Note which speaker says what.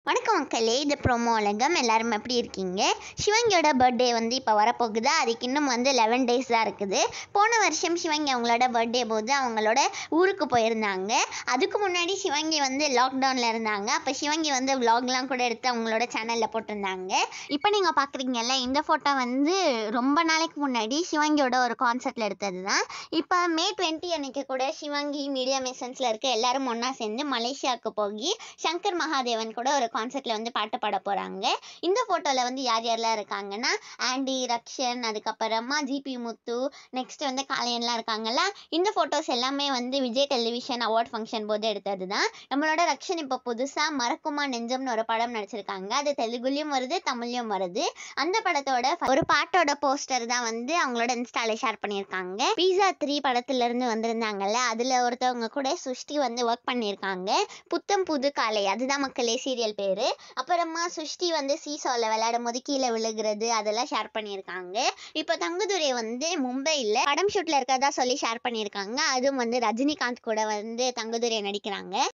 Speaker 1: வணக்கம் மக்களே இது ப்ரோமோ உலகம் எல்லாரும் எப்படி இருக்கீங்க சிவங்கியோட பர்த்டே வந்து இப்போ வரப்போகுது அதுக்கு இன்னும் வந்து லெவன் டேஸ் தான் இருக்குது போன வருஷம் சிவங்கி அவங்களோட பர்த்டே போது அவங்களோட ஊருக்கு போயிருந்தாங்க அதுக்கு முன்னாடி சிவங்கி வந்து லாக்டவுனில் இருந்தாங்க அப்போ சிவங்கி வந்து vlogலாம் கூட எடுத்து அவங்களோட சேனலில் போட்டிருந்தாங்க இப்போ நீங்கள் பார்க்குறீங்கல்ல இந்த ஃபோட்டோ வந்து ரொம்ப நாளைக்கு முன்னாடி சிவங்கியோட ஒரு கான்சர்ட்டில் எடுத்தது தான் இப்போ மே டுவெண்ட்டி அன்னைக்கு கூட சிவங்கி மீடியா மெசன்ஸில் இருக்க எல்லாரும் ஒன்றா சேர்ந்து மலேசியாவுக்கு போய் சங்கர் மகாதேவன் கூட ஒரு கான்சர்ட்ல வந்து பாட்டு பாட போறாங்க இந்த போட்டோல வந்து யார் யாரெல்லாம் இருக்காங்கன்னா ஆண்டி ரக்ஷன் அதுக்கப்புறமா ஜிபி முத்து நெக்ஸ்ட் வந்து காளையன்லாம் இருக்காங்கல்ல இந்த போட்டோஸ் எல்லாமே வந்து விஜய் டெலிவிஷன் அவார்ட் ஃபங்க்ஷன் போது எடுத்தது தான் நம்மளோட ரக்ஷன் இப்போ புதுசா மறக்குமா நெஞ்சம்னு ஒரு படம் நடிச்சிருக்காங்க அது தெலுங்குலயும் வருது தமிழ்லயும் வருது அந்த படத்தோட ஃப- ஒரு பாட்டோட போஸ்டர் தான் வந்து அவங்களோட இன்ஸ்டால ஷேர் பண்ணியிருக்காங்க பீஸா த்ரீ படத்துல இருந்து வந்திருந்தாங்கல்ல அதுல ஒருத்தவங்க கூட சுஷ்டி வந்து ஒர்க் பண்ணியிருக்காங்க புத்தம் புது காலை அதுதான் மக்களே சீரியல் பேரு அப்புறமா சுஷ்டி வந்து சீசால விளையாடும் போது கீழே விழுகிறது அதெல்லாம் ஷேர் பண்ணியிருக்காங்க இப்போ தங்குதுரை வந்து மும்பையில் படம் ஷூட்ல இருக்கறதா சொல்லி ஷேர் பண்ணியிருக்காங்க அதுவும் வந்து ரஜினிகாந்த் கூட வந்து தங்குதுரை நடிக்கிறாங்க